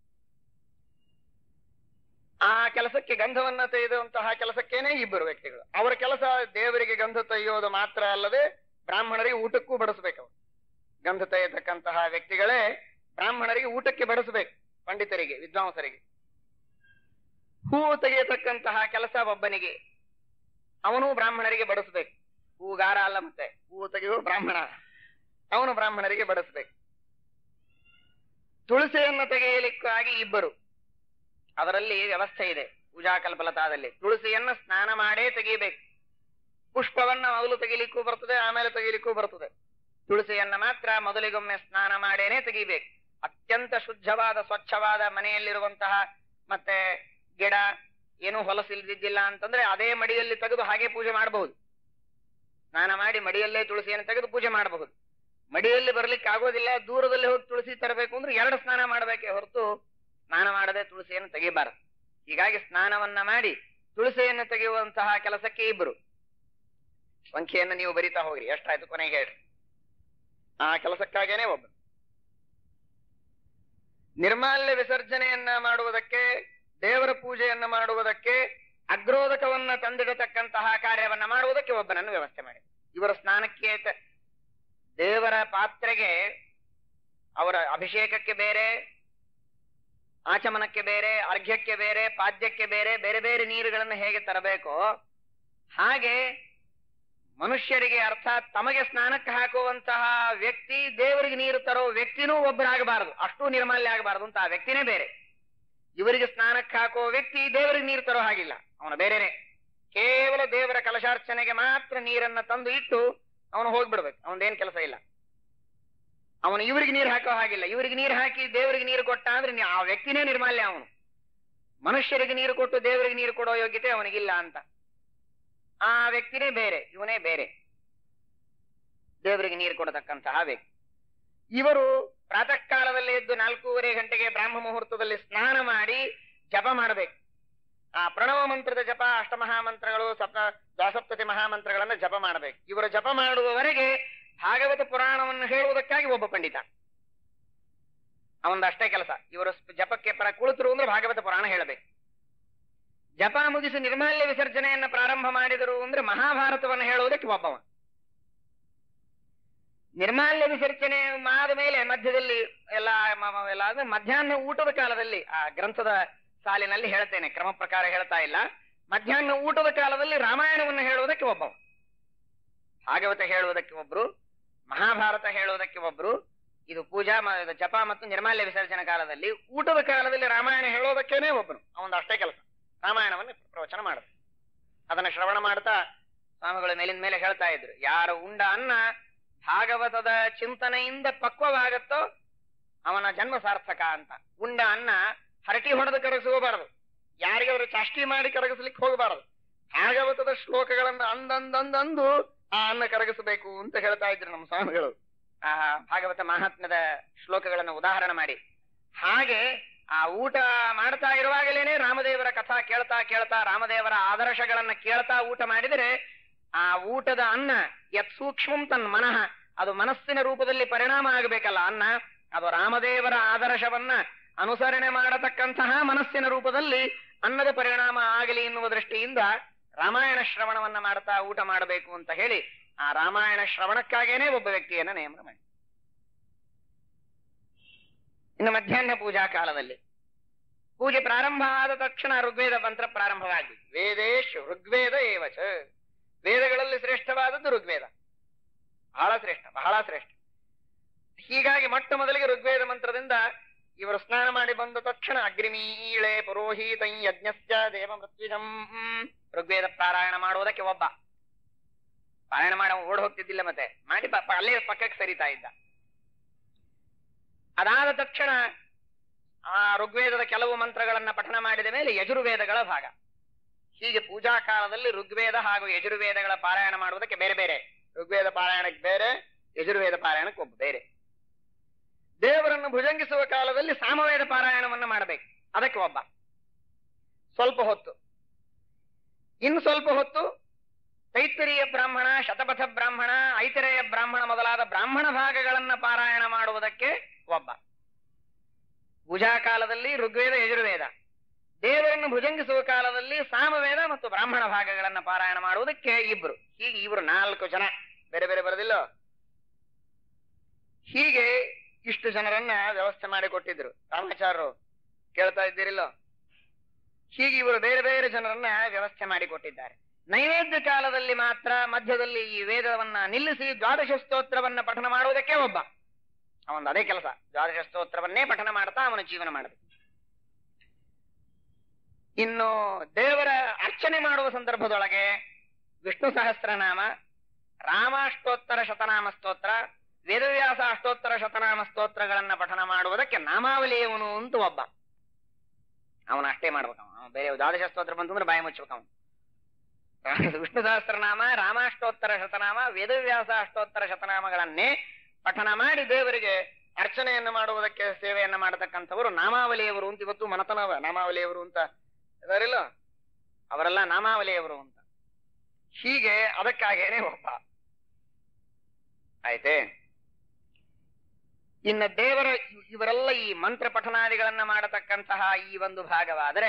ಆ ಕೆಲಸಕ್ಕೆ ಗಂಧವನ್ನ ತೆಗೆದುವಂತಹ ಕೆಲಸಕ್ಕೇನೆ ಇಬ್ಬರು ವ್ಯಕ್ತಿಗಳು ಅವರ ಕೆಲಸ ದೇವರಿಗೆ ಗಂಧ ತೆಗೆಯೋದು ಮಾತ್ರ ಅಲ್ಲದೆ ಬ್ರಾಹ್ಮಣರಿಗೆ ಊಟಕ್ಕೂ ಬಡಿಸ್ಬೇಕು ಅವರು ಗಂಧ ತೆಗೆಯತಕ್ಕಂತಹ ವ್ಯಕ್ತಿಗಳೇ ಬ್ರಾಹ್ಮಣರಿಗೆ ಊಟಕ್ಕೆ ಬಡಿಸ್ಬೇಕು ಪಂಡಿತರಿಗೆ ವಿದ್ವಾಂಸರಿಗೆ ಹೂವು ತೆಗೆಯತಕ್ಕಂತಹ ಕೆಲಸ ಒಬ್ಬನಿಗೆ ಅವನು ಬ್ರಾಹ್ಮಣರಿಗೆ ಬಡಿಸ್ಬೇಕು ಹೂಗಾರ ಅಲ್ಲ ಮತ್ತೆ ಹೂವು ತೆಗೆಯುವ ಬ್ರಾಹ್ಮಣ ಅವನು ಬ್ರಾಹ್ಮಣರಿಗೆ ಬಡಿಸ್ಬೇಕು ತುಳಸಿಯನ್ನು ತೆಗೆಯಲಿಕ್ಕಾಗಿ ಇಬ್ಬರು ಅದರಲ್ಲಿ ವ್ಯವಸ್ಥೆ ಇದೆ ಪೂಜಾ ಕಲ್ಪಲತಾದಲ್ಲಿ ತುಳಸಿಯನ್ನ ಸ್ನಾನ ಮಾಡೇ ತೆಗೆಯಬೇಕು ಪುಷ್ಪವನ್ನ ಮೊದಲು ತೆಗಿಲಿಕ್ಕೂ ಬರ್ತದೆ ಆಮೇಲೆ ತೆಗಿಲಿಕ್ಕೂ ಬರ್ತದೆ ತುಳಸಿಯನ್ನ ಮಾತ್ರ ಮೊದಲಿಗೊಮ್ಮೆ ಸ್ನಾನ ಮಾಡೇನೆ ತೆಗಿಬೇಕು ಅತ್ಯಂತ ಶುದ್ಧವಾದ ಸ್ವಚ್ಛವಾದ ಮನೆಯಲ್ಲಿರುವಂತಹ ಮತ್ತೆ ಗಿಡ ಏನೂ ಹೊಲಸಿಲ್ದಿದ್ದಿಲ್ಲ ಅಂತಂದ್ರೆ ಅದೇ ಮಡಿಯಲ್ಲಿ ತೆಗೆದು ಹಾಗೆ ಪೂಜೆ ಮಾಡಬಹುದು ಸ್ನಾನ ಮಾಡಿ ಮಡಿಯಲ್ಲೇ ತುಳಸಿಯನ್ನು ತೆಗೆದು ಪೂಜೆ ಮಾಡಬಹುದು ಮಡಿಯಲ್ಲಿ ಬರ್ಲಿಕ್ಕೆ ಆಗೋದಿಲ್ಲ ದೂರದಲ್ಲಿ ಹೋಗಿ ತುಳಸಿ ತರಬೇಕು ಅಂದ್ರೆ ಎರಡು ಸ್ನಾನ ಮಾಡಬೇಕೇ ಹೊರತು ಸ್ನಾನ ಮಾಡದೆ ತುಳಸಿಯನ್ನು ತೆಗಿಬಾರದು ಹೀಗಾಗಿ ಸ್ನಾನವನ್ನ ಮಾಡಿ ತುಳಸಿಯನ್ನು ತೆಗೆಯುವಂತಹ ಕೆಲಸಕ್ಕೆ ಇಬ್ಬರು ಸಂಖ್ಯೆಯನ್ನು ನೀವು ಬರಿತಾ ಹೋಗ್ರಿ ಎಷ್ಟಾಯ್ತು ಕೊನೆಗೆ ಹೇಳ್ರಿ ಆ ಕೆಲಸಕ್ಕಾಗೇನೆ ಒಬ್ಬರು ನಿರ್ಮಾಲ್ಯ ವಿಸರ್ಜನೆಯನ್ನ ಮಾಡುವುದಕ್ಕೆ ದೇವರ ಪೂಜೆಯನ್ನ ಮಾಡುವುದಕ್ಕೆ ಅಗ್ರೋದಕವನ್ನ ತಂದಿಡತಕ್ಕಂತಹ ಕಾರ್ಯವನ್ನ ಮಾಡುವುದಕ್ಕೆ ಒಬ್ಬನನ್ನು ವ್ಯವಸ್ಥೆ ಮಾಡಿ ಇವರ ಸ್ನಾನಕ್ಕೆ ತ- ದೇವರ ಪಾತ್ರೆಗೆ ಅವರ ಅಭಿಷೇಕಕ್ಕೆ ಬೇರೆ ಆಚಮನಕ್ಕೆ ಬೇರೆ ಅರ್ಘ್ಯಕ್ಕೆ ಬೇರೆ ಪಾದ್ಯಕ್ಕೆ ಬೇರೆ ಬೇರೆ ಬೇರೆ ನೀರುಗಳನ್ನು ಹೇಗೆ ತರಬೇಕೋ ಹಾಗೆ ಮನುಷ್ಯರಿಗೆ ಅರ್ಥಾತ್ ತಮಗೆ ಸ್ನಾನಕ್ಕೆ ಹಾಕುವಂತಹ ವ್ಯಕ್ತಿ ದೇವರಿಗೆ ನೀರು ತರೋ ವ್ಯಕ್ತಿನೂ ಒಬ್ಬರಾಗಬಾರದು ಅಷ್ಟು ನಿರ್ಮಾಲ್ಯ ಆಗಬಾರದು ಅಂತ ಆ ವ್ಯಕ್ತಿನೇ ಬೇರೆ ಇವರಿಗೆ ಸ್ನಾನಕ್ಕೆ ಹಾಕುವ ವ್ಯಕ್ತಿ ದೇವರಿಗೆ ನೀರು ತರೋ ಹಾಗಿಲ್ಲ ಅವನ ಬೇರೆನೆ ಕೇವಲ ದೇವರ ಕಲಶಾರ್ಚನೆಗೆ ಮಾತ್ರ ನೀರನ್ನ ತಂದು ಇಟ್ಟು ಅವನು ಹೋಗ್ಬಿಡ್ಬೇಕು ಅವನದೇನ್ ಕೆಲಸ ಇಲ್ಲ ಅವನು ಇವರಿಗೆ ನೀರು ಹಾಕೋ ಹಾಗಿಲ್ಲ ಇವರಿಗೆ ನೀರು ಹಾಕಿ ದೇವರಿಗೆ ನೀರು ಕೊಟ್ಟ ಅಂದ್ರೆ ನೀ- ಆ ವ್ಯಕ್ತಿನೇ ನಿರ್ಮಾಲ್ಯ ಅವನು ಮನುಷ್ಯರಿಗೆ ನೀರು ಕೊಟ್ಟು ದೇವರಿಗೆ ನೀರು ಕೊಡೋ ಯೋಗ್ಯತೆ ಅವನಿಗಿಲ್ಲ ಅಂತ ಆ ವ್ಯಕ್ತಿನೇ ಬೇರೆ ಇವನೇ ಬೇರೆ ದೇವರಿಗೆ ನೀರು ಕೊಡತಕ್ಕಂತಹ ವ್ಯಕ್ತಿ ಇವರು ಪ್ರಾತಃ ಕಾಲದಲ್ಲಿ ಎದ್ದು ನಾಲ್ಕೂವರೆ ಗಂಟೆಗೆ ಬ್ರಾಹ್ಮ ಮುಹೂರ್ತದಲ್ಲಿ ಸ್ನಾನ ಮಾಡಿ ಜಪ ಮಾಡಬೇಕು ಆ ಪ್ರಣವ ಮಂತ್ರದ ಜಪ ಅಷ್ಟಮಹಾಮಂತ್ರಗಳು ಸಪ್ತ ದ್ವಾಸಪ್ತತಿ ಮಹಾಮಂತ್ರಗಳನ್ನ ಜಪ ಮಾಡಬೇಕು ಇವರು ಜಪ ಮಾಡುವವರೆಗೆ ಭಾಗವತ ಪುರಾಣವನ್ನು ಹೇಳುವುದಕ್ಕಾಗಿ ಒಬ್ಬ ಪಂಡಿತ ಅವಂದ ಅಷ್ಟೇ ಕೆಲಸ ಇವರು ಜಪಕ್ಕೆ ಪರ ಕುಳಿತರು ಅಂದ್ರೆ ಭಾಗವತ ಪುರಾಣ ಹೇಳಬೇಕು ಜಪ ಮುಗಿಸಿ ನಿರ್ಮಾಲ್ಯ ವಿಸರ್ಜನೆಯನ್ನ ಪ್ರಾರಂಭ ಮಾಡಿದರು ಅಂದ್ರೆ ಮಹಾಭಾರತವನ್ನು ಹೇಳುವುದಕ್ಕೆ ಒಬ್ಬವ ನಿರ್ಮಾಲ್ಯ ವಿಸರ್ಜನೆ ಆದ ಮೇಲೆ ಮಧ್ಯದಲ್ಲಿ ಎಲ್ಲ ಮ- ಮ- ಎಲ್ಲ ಆದ್ಮೇಲೆ ಮಧ್ಯಾಹ್ನ ಊಟದ ಕಾಲದಲ್ಲಿ ಆ ಗ್ರಂಥದ ಸಾಲಿನಲ್ಲಿ ಹೇಳ್ತೇನೆ ಕ್ರಮ ಪ್ರಕಾರ ಹೇಳ್ತಾ ಇಲ್ಲ ಮಧ್ಯಾಹ್ನ ಊಟದ ಕಾಲದಲ್ಲಿ ರಾಮಾಯಣವನ್ನು ಹೇಳುವುದಕ್ಕೆ ಒಬ್ಬವ ಭಾಗವತ ಹೇಳುವುದಕ್ಕೆ ಒಬ್ರು ಮಹಾಭಾರತ ಹೇಳುವುದಕ್ಕೆ ಒಬ್ರು ಇದು ಪೂಜಾ ಮ- ಇದು ಜಪ ಮತ್ತು ನಿರ್ಮಾಲ್ಯ ವಿಸರ್ಜನೆ ಕಾಲದಲ್ಲಿ ಊಟದ ಕಾಲದಲ್ಲಿ ರಾಮಾಯಣ ಹೇಳೋದಕ್ಕೇನೆ ಒಬ್ಬನು ಅವನ ಅಷ್ಟೇ ಕೆಲಸ ರಾಮಾಯಣವನ್ನು ಪ್ರವಚನ ಮಾಡುದು ಅದನ್ನ ಶ್ರವಣ ಮಾಡ್ತಾ ಸ್ವಾಮಿಗಳು ಮೇಲಿನ ಮೇಲೆ ಹೇಳ್ತಾ ಇದ್ರು ಯಾರು ಉಂಡ ಅನ್ನ ಭಾಗವತದ ಚಿಂತನೆಯಿಂದ ಪಕ್ವವಾಗತ್ತೋ ಅವನ ಜನ್ಮ ಸಾರ್ಥಕ ಅಂತ ಉಂಡ ಅನ್ನ ಹರಟಿ ಹೊಡೆದು ಕರಗಿಸೋಬಾರದು ಯಾರಿಗಾದ್ರೂ ಚಾಷ್ಟಿ ಮಾಡಿ ಕರಗಿಸ್ಲಿಕ್ಕೆ ಹೋಗಬಾರದು ಭಾಗವತದ ಶ್ಲೋಕಗಳನ್ನ ಅಂದಂದಂದಂದು ಆ ಅನ್ನ ಕರಗಿಸಬೇಕು ಅಂತ ಹೇಳ್ತಾ ಇದ್ರು ನಮ್ಮ ಸ್ವಾಮಿಗಳು ಆ ಭಾಗವತ ಮಹಾತ್ಮ್ಯದ ಶ್ಲೋಕಗಳನ್ನು ಉದಾಹರಣೆ ಮಾಡಿ ಹಾಗೆ ಆ ಊಟ ಮಾಡ್ತಾ ಇರುವಾಗಲೇನೆ ರಾಮದೇವರ ಕಥಾ ಕೇಳ್ತಾ ಕೇಳ್ತಾ ರಾಮದೇವರ ಆದರ್ಶಗಳನ್ನ ಕೇಳ್ತಾ ಊಟ ಮಾಡಿದರೆ ಆ ಊಟದ ಅನ್ನ ಯತ್ ಸೂಕ್ಷ್ಮಂ ತನ್ ಮನಃ ಅದು ಮನಸ್ಸಿನ ರೂಪದಲ್ಲಿ ಪರಿಣಾಮ ಆಗಬೇಕಲ್ಲ ಅನ್ನ ಅದು ರಾಮದೇವರ ಆದರ್ಶವನ್ನ ಅನುಸರಣೆ ಮಾಡತಕ್ಕಂತಹ ಮನಸ್ಸಿನ ರೂಪದಲ್ಲಿ ಅನ್ನದ ಪರಿಣಾಮ ಆಗಲಿ ಎನ್ನುವ ದೃಷ್ಟಿಯಿಂದ ರಾಮಾಯಣ ಶ್ರವಣವನ್ನ ಮಾಡ್ತಾ ಊಟ ಮಾಡಬೇಕು ಅಂತ ಹೇಳಿ ಆ ರಾಮಾಯಣ ಶ್ರವಣಕ್ಕಾಗೇನೆ ಒಬ್ಬ ವ್ಯಕ್ತಿಯನ್ನ ನೇಮನ ಮಾಡಿ ಇನ್ನು ಮಧ್ಯಾಹ್ನ ಪೂಜಾ ಕಾಲದಲ್ಲಿ ಪೂಜೆ ಪ್ರಾರಂಭ ಆದ ತಕ್ಷಣ ಋಗ್ವೇದ ಮಂತ್ರ ಪ್ರಾರಂಭವಾಗಬೇಕು ವೇದೇಶ್ ಋಗ್ವೇದ ಏವಚ ವೇದಗಳಲ್ಲಿ ಶ್ರೇಷ್ಠವಾದದ್ದು ಋಗ್ವೇದ ಬಹಳ ಶ್ರೇಷ್ಠ ಬಹಳ ಶ್ರೇಷ್ಠ ಹೀಗಾಗಿ ಮೊಟ್ಟ ಮೊದಲಿಗೆ ಋಗ್ವೇದ ಮಂತ್ರದಿಂದ ಇವರು ಸ್ನಾನ ಮಾಡಿ ಬಂದ ತಕ್ಷಣ ಅಗ್ರಿಮೀಳೆ ಪುರೋಹಿತ ಯಜ್ಞಸ್ಯ ದೇವ ಮೃತ್ಯುಜಂ ಋಗ್ವೇದ ಪಾರಾಯಣ ಮಾಡುವುದಕ್ಕೆ ಒಬ್ಬ ಪಾರಾಯಣ ಮಾಡ ಓಡ್ ಹೋಗ್ತಿದ್ದಿಲ್ಲ ಮತ್ತೆ ಮಾಡಿ ಪಾಪ ಅಲ್ಲೇ ಪಕ್ಕಕ್ಕೆ ಸರಿತಾ ಇದ್ದ ಅದಾದ ತಕ್ಷಣ ಆ ಋಗ್ವೇದದ ಕೆಲವು ಮಂತ್ರಗಳನ್ನ ಪಠಣ ಮಾಡಿದ ಮೇಲೆ ಯಜುರ್ವೇದಗಳ ಭಾಗ ಹೀಗೆ ಪೂಜಾ ಕಾಲದಲ್ಲಿ ಋಗ್ವೇದ ಹಾಗೂ ಯಜುರ್ವೇದಗಳ ಪಾರಾಯಣ ಮಾಡುವುದಕ್ಕೆ ಬೇರೆ ಬೇರೆ ಋಗ್ವೇದ ಪಾರಾಯಣಕ್ಕೆ ಬೇರೆ ಯಜುರ್ವೇದ ಪಾರಾಯಣಕ್ಕೆ ಒಬ್ಬ ಬೇರೆ ದೇವರನ್ನು ಭುಜಂಗಿಸುವ ಕಾಲದಲ್ಲಿ ಸಾಮವೇದ ಪಾರಾಯಣವನ್ನು ಮಾಡಬೇಕು ಅದಕ್ಕೆ ಒಬ್ಬ ಸ್ವಲ್ಪ ಹೊತ್ತು ಇನ್ನು ಸ್ವಲ್ಪ ಹೊತ್ತು ತೈತ್ತರೀಯ ಬ್ರಾಹ್ಮಣ ಶತಪಥ ಬ್ರಾಹ್ಮಣ ಐತರೇಯ ಬ್ರಾಹ್ಮಣ ಮೊದಲಾದ ಬ್ರಾಹ್ಮಣ ಭಾಗಗಳನ್ನ ಪಾರಾಯಣ ಮಾಡುವುದಕ್ಕೆ ಒಬ್ಬ ಪೂಜಾ ಕಾಲದಲ್ಲಿ ಋಗ್ವೇದ ಯಜುರ್ವೇದ ದೇವರನ್ನು ಭುಜಂಗಿಸುವ ಕಾಲದಲ್ಲಿ ಸಾಮವೇದ ಮತ್ತು ಬ್ರಾಹ್ಮಣ ಭಾಗಗಳನ್ನ ಪಾರಾಯಣ ಮಾಡುವುದಕ್ಕೆ ಇಬ್ರು ಹೀಗೆ ಇವರು ನಾಲ್ಕು ಜನ ಬೇರೆ ಬೇರೆ ಬರೋದಿಲ್ಲೋ ಹೀಗೆ ಇಷ್ಟು ಜನರನ್ನ ವ್ಯವಸ್ಥೆ ಮಾಡಿ ಕೊಟ್ಟಿದ್ರು ರಾಮಾಚಾರ್ಯರು ಕೇಳ್ತಾ ಇದ್ದೀರಿಲ್ಲೋ ಹೀಗೆ ಇವರು ಬೇರೆ ಬೇರೆ ಜನರನ್ನ ವ್ಯವಸ್ಥೆ ಮಾಡಿ ಕೊಟ್ಟಿದ್ದಾರೆ ನೈವೇದ್ಯ ಕಾಲದಲ್ಲಿ ಮಾತ್ರ ಮಧ್ಯದಲ್ಲಿ ಈ ವೇದವನ್ನ ನಿಲ್ಲಿಸಿ ದ್ವಾದಶ ಸ್ತೋತ್ರವನ್ನ ಪಠನ ಮಾಡುವುದಕ್ಕೆ ಒಬ್ಬ ಅವನ ಅದೇ ಕೆಲಸ ದ್ವಾದಶ ಸ್ತೋತ್ರವನ್ನೇ ಪಠನ ಮಾಡ್ತಾ ಅವನ ಜೀವನ ಮಾಡಬೇಕು ಇನ್ನು ದೇವರ ಅರ್ಚನೆ ಮಾಡುವ ಸಂದರ್ಭದೊಳಗೆ ವಿಷ್ಣು ಸಹಸ್ರನಾಮ ರಾಮಾಷ್ಟೋತ್ತರ ಶತನಾಮ ಸ್ತೋತ್ರ ವೇದವ್ಯಾಸ ಅಷ್ಟೋತ್ತರ ಶತನಾಮ ಸ್ತೋತ್ರಗಳನ್ನ ಪಠನ ಮಾಡುವುದಕ್ಕೆ ನಾಮಾವಲಿಯವನು ಅಂತ ಒಬ್ಬ ಅವನ ಅಷ್ಟೇ ಮಾಡ್ಬೇಕು ಅವನು ಬೇರೆ ದ್ವಾದಶ ಸ್ತೋತ್ರ ಬಂತಂದ್ರೆ ಬಾಯಿ ಮುಚ್ಚಬೇಕು ಅವನು ವಿಷ್ಣು ಸಹಸ್ರನಾಮ ರಾಮಾಷ್ಟೋತ್ತರ ಶತನಾಮ ವೇದವ್ಯಾಸ ಅಷ್ಟೋತ್ತರ ಶತನಾಮಗಳನ್ನೇ ಪಠನ ಮಾಡಿ ದೇವರಿಗೆ ಅರ್ಚನೆಯನ್ನು ಮಾಡುವುದಕ್ಕೆ ಸೇವೆಯನ್ನ ಮಾಡತಕ್ಕಂಥವರು ನಾಮಾವಲಿಯವರು ಅಂತ ಇವತ್ತು ಮನತನವ ನಾಮಾವಲಿಯವರು ಅಂತ ಇದಾರಿಲ್ಲ ಅವರೆಲ್ಲ ನಾಮಾವಲಿಯವರು ಅಂತ ಹೀಗೆ ಅದಕ್ಕಾಗೇನೆ ಒಬ್ಬ ಆಯ್ತೇ ಇನ್ನ ದೇವರ ಇವರೆಲ್ಲ ಈ ಮಂತ್ರ ಪಠನಾದಿಗಳನ್ನ ಮಾಡತಕ್ಕಂತಹ ಈ ಒಂದು ಭಾಗವಾದರೆ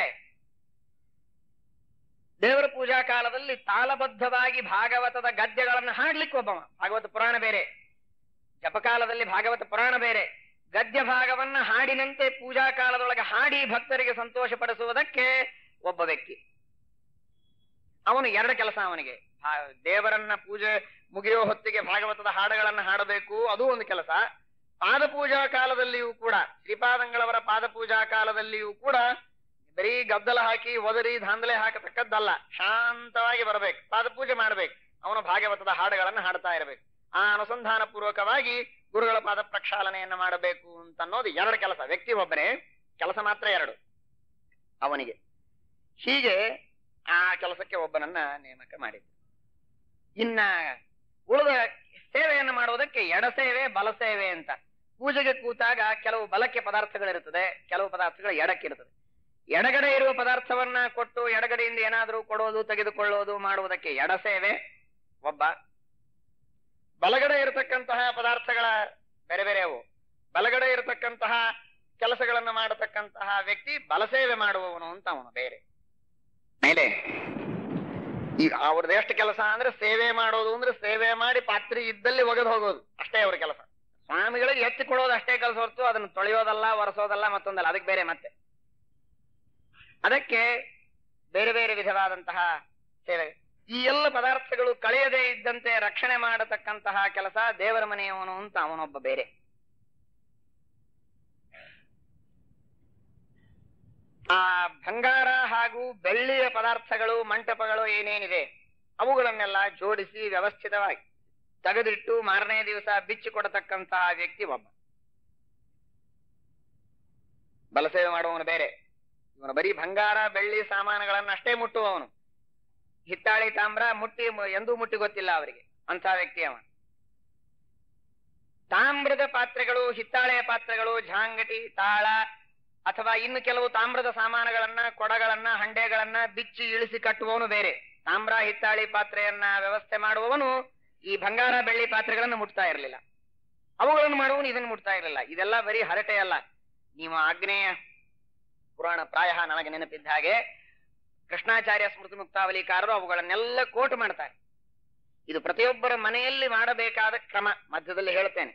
ದೇವರ ಪೂಜಾ ಕಾಲದಲ್ಲಿ ತಾಳಬದ್ಧವಾಗಿ ಭಾಗವತದ ಗದ್ಯಗಳನ್ನು ಹಾಡ್ಲಿಕ್ಕೆ ಒಬ್ಬವ ಭಾಗವತ ಪುರಾಣ ಬೇರೆ ಜಪಕಾಲದಲ್ಲಿ ಭಾಗವತ ಪುರಾಣ ಬೇರೆ ಗದ್ಯ ಭಾಗವನ್ನ ಹಾಡಿನಂತೆ ಪೂಜಾ ಕಾಲದೊಳಗೆ ಹಾಡಿ ಭಕ್ತರಿಗೆ ಸಂತೋಷ ಪಡಿಸುವುದಕ್ಕೆ ಒಬ್ಬ ವ್ಯಕ್ತಿ ಅವನು ಎರಡು ಕೆಲಸ ಅವನಿಗೆ ಭಾ- ದೇವರನ್ನ ಪೂಜೆ ಮುಗಿಯೋ ಹೊತ್ತಿಗೆ ಭಾಗವತದ ಹಾಡುಗಳನ್ನ ಹಾಡಬೇಕು ಅದು ಒಂದು ಕೆಲಸ ಪಾದಪೂಜಾ ಕಾಲದಲ್ಲಿಯೂ ಕೂಡ ಶ್ರೀಪಾದಂಗಳವರ ಪಾದಪೂಜಾ ಕಾಲದಲ್ಲಿಯೂ ಕೂಡ ಬರೀ ಗದ್ದಲ ಹಾಕಿ ಒದರಿ ಧಾಂದಲೆ ಹಾಕತಕ್ಕದ್ದಲ್ಲ ಶಾಂತವಾಗಿ ಬರಬೇಕು ಪಾದಪೂಜೆ ಮಾಡ್ಬೇಕು ಅವನು ಭಾಗವತದ ಹಾಡುಗಳನ್ನ ಹಾಡ್ತಾ ಇರಬೇಕು ಆ ಅನುಸಂಧಾನ ಪೂರ್ವಕವಾಗಿ ಗುರುಗಳ ಪಾದ ಪ್ರಕ್ಷಾಲನೆಯನ್ನ ಮಾಡಬೇಕು ಅಂತ ಅನ್ನೋದು ಎರಡು ಕೆಲಸ ವ್ಯಕ್ತಿ ಒಬ್ಬನೇ ಕೆಲಸ ಮಾತ್ರ ಎರಡು ಅವನಿಗೆ ಹೀಗೆ ಆ ಕೆಲಸಕ್ಕೆ ಒಬ್ಬನನ್ನ ನೇಮಕ ಮಾಡಿದ್ರು ಇನ್ನ ಉಳಿದ ಸೇವೆಯನ್ನು ಮಾಡುವುದಕ್ಕೆ ಎಡಸೇವೆ ಬಲಸೇವೆ ಅಂತ ಪೂಜೆಗೆ ಕೂತಾಗ ಕೆಲವು ಬಲಕ್ಕೆ ಪದಾರ್ಥಗಳಿರುತ್ತದೆ ಕೆಲವು ಪದಾರ್ಥಗಳು ಎಡಕ್ಕಿರುತ್ತದೆ ಎಡಗಡೆ ಇರುವ ಪದಾರ್ಥವನ್ನ ಕೊಟ್ಟು ಎಡಗಡೆಯಿಂದ ಏನಾದರೂ ಕೊಡೋದು ತೆಗೆದುಕೊಳ್ಳೋದು ಮಾಡುವುದಕ್ಕೆ ಎಡಸೇವೆ ಒಬ್ಬ ಬಲಗಡೆ ಇರತಕ್ಕಂತಹ ಪದಾರ್ಥಗಳ ಬೇರೆ ಬೇರೆ ಅವು ಬಲಗಡೆ ಇರತಕ್ಕಂತಹ ಕೆಲಸಗಳನ್ನು ಮಾಡತಕ್ಕಂತಹ ವ್ಯಕ್ತಿ ಬಲಸೇವೆ ಮಾಡುವವನು ಅಂತ ಅವನು ಬೇರೆ ಮೇಲೆ ಈಗ ಅವ್ರದ್ದು ಎಷ್ಟು ಕೆಲಸ ಅಂದ್ರೆ ಸೇವೆ ಮಾಡೋದು ಅಂದ್ರೆ ಸೇವೆ ಮಾಡಿ ಪಾತ್ರೆ ಇದ್ದಲ್ಲಿ ಒಗೆದು ಹೋಗೋದು ಅಷ್ಟೇ ಅವ್ರ ಕೆಲಸ ಸ್ವಾಮಿಗಳಿಗೆ ಎತ್ತಿಕೊಳ್ಳೋದು ಅಷ್ಟೇ ಕೆಲಸ ಹೊರತು ಅದನ್ನು ತೊಳೆಯೋದಲ್ಲ ಒರೆಸೋದಲ್ಲ ಮತ್ತೊಂದಲ್ಲ ಅದಕ್ಕೆ ಬೇರೆ ಮತ್ತೆ ಅದಕ್ಕೆ ಬೇರೆ ಬೇರೆ ವಿಧವಾದಂತಹ ಸೇವೆ ಈ ಎಲ್ಲ ಪದಾರ್ಥಗಳು ಕಳೆಯದೇ ಇದ್ದಂತೆ ರಕ್ಷಣೆ ಮಾಡತಕ್ಕಂತಹ ಕೆಲಸ ದೇವರ ಮನೆಯವನು ಅಂತ ಅವನೊಬ್ಬ ಬೇರೆ ಆ ಬಂಗಾರ ಹಾಗೂ ಬೆಳ್ಳಿಯ ಪದಾರ್ಥಗಳು ಮಂಟಪಗಳು ಏನೇನಿದೆ ಅವುಗಳನ್ನೆಲ್ಲ ಜೋಡಿಸಿ ವ್ಯವಸ್ಥಿತವಾಗಿ ತೆಗೆದಿಟ್ಟು ಮಾರನೇ ದಿವಸ ಬಿಚ್ಚಿ ಕೊಡತಕ್ಕಂತಹ ವ್ಯಕ್ತಿ ಒಬ್ಬ ಬಲಸೇವೆ ಮಾಡುವವನು ಬೇರೆ ಇವನು ಬರೀ ಬಂಗಾರ ಬೆಳ್ಳಿ ಸಾಮಾನುಗಳನ್ನ ಅಷ್ಟೇ ಮುಟ್ಟುವವನು ಹಿತ್ತಾಳಿ ತಾಮ್ರ ಮುಟ್ಟಿ ಎಂದೂ ಮುಟ್ಟಿ ಗೊತ್ತಿಲ್ಲ ಅವರಿಗೆ ಅಂತ ವ್ಯಕ್ತಿ ಅವ ತಾಮ್ರದ ಪಾತ್ರೆಗಳು ಹಿತ್ತಾಳೆಯ ಪಾತ್ರೆಗಳು ಝಾಂಗಟಿ ತಾಳ ಅಥವಾ ಇನ್ನು ಕೆಲವು ತಾಮ್ರದ ಸಾಮಾನುಗಳನ್ನ ಕೊಡಗಳನ್ನ ಹಂಡೆಗಳನ್ನ ಬಿಚ್ಚಿ ಇಳಿಸಿ ಕಟ್ಟುವವನು ಬೇರೆ ತಾಮ್ರ ಹಿತ್ತಾಳಿ ಪಾತ್ರೆಯನ್ನ ವ್ಯವಸ್ಥೆ ಮಾಡುವವನು ಈ ಬಂಗಾರ ಬೆಳ್ಳಿ ಪಾತ್ರೆಗಳನ್ನು ಮುಟ್ತಾ ಇರಲಿಲ್ಲ ಅವುಗಳನ್ನು ಮಾಡುವವನು ಇದನ್ನು ಮುಟ್ತಾ ಇರಲಿಲ್ಲ ಇದೆಲ್ಲ ಬರೀ ಹರಟೆ ಅಲ್ಲ ನೀವು ಆಗ್ನೇಯ ಪುರಾಣ ಪ್ರಾಯ ನನಗೆ ನೆನಪಿದ್ದ ಹಾಗೆ ಕೃಷ್ಣಾಚಾರ್ಯ ಸ್ಮೃತಿ ಮುಕ್ತಾವಲಿಕಾರರು ಅವುಗಳನ್ನೆಲ್ಲ ಕೋಟ್ ಮಾಡ್ತಾರೆ ಇದು ಪ್ರತಿಯೊಬ್ಬರ ಮನೆಯಲ್ಲಿ ಮಾಡಬೇಕಾದ ಕ್ರಮ ಮಧ್ಯದಲ್ಲಿ ಹೇಳ್ತೇನೆ